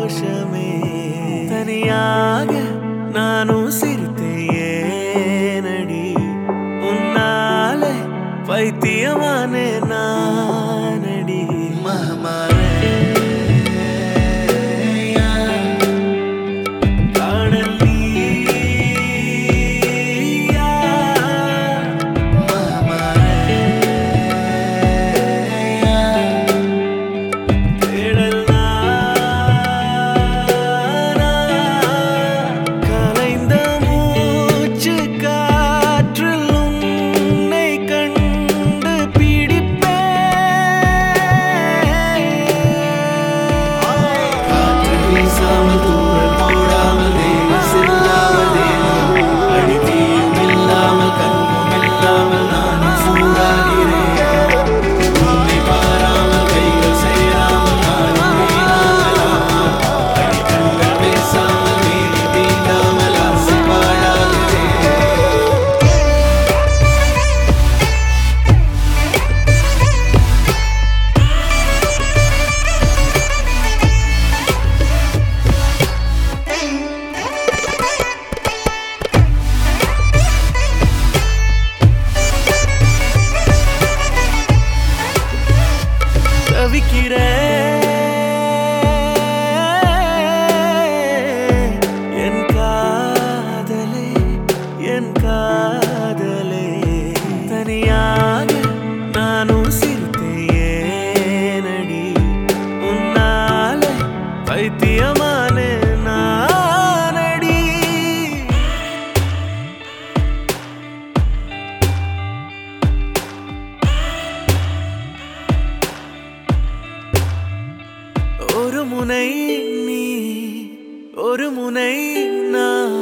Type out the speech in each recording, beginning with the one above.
சந்தோஷமே தனியாக நானும் சிரித்தேனடி உன்னாலே பைத்தியமானே நானடி காணல் நீயா தேடல் நானா கலைந்த மூச்சு காற்றில் உன்னை கண்டு பிடிப்பேன் வீசாமல் தூரல் போடாமல் தேவல் செல்லாமல் தேவல் அடித்தீயும் இல்லாமல் கண்ணும் இல்லாமல் நானும் சூடாகிறேன் உன்னை பாராமல் கைகள் சேராமல் நானும் வீணாகலாமா அடிக்கண்கள் பேசாமல் நீதி தீண்டாமல் ஆசை பாழாகிறேன் தவிக்கிறேன் என் காதலே என் காதலே தனியாக நானும் சிரித்தேனடி உன்னால பைத்தியமான நானடி ஒரு முனை நீ ஒரு முனை நான்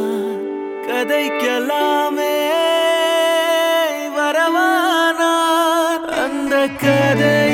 கதைக்கலாமே வரவானா அந்த கதை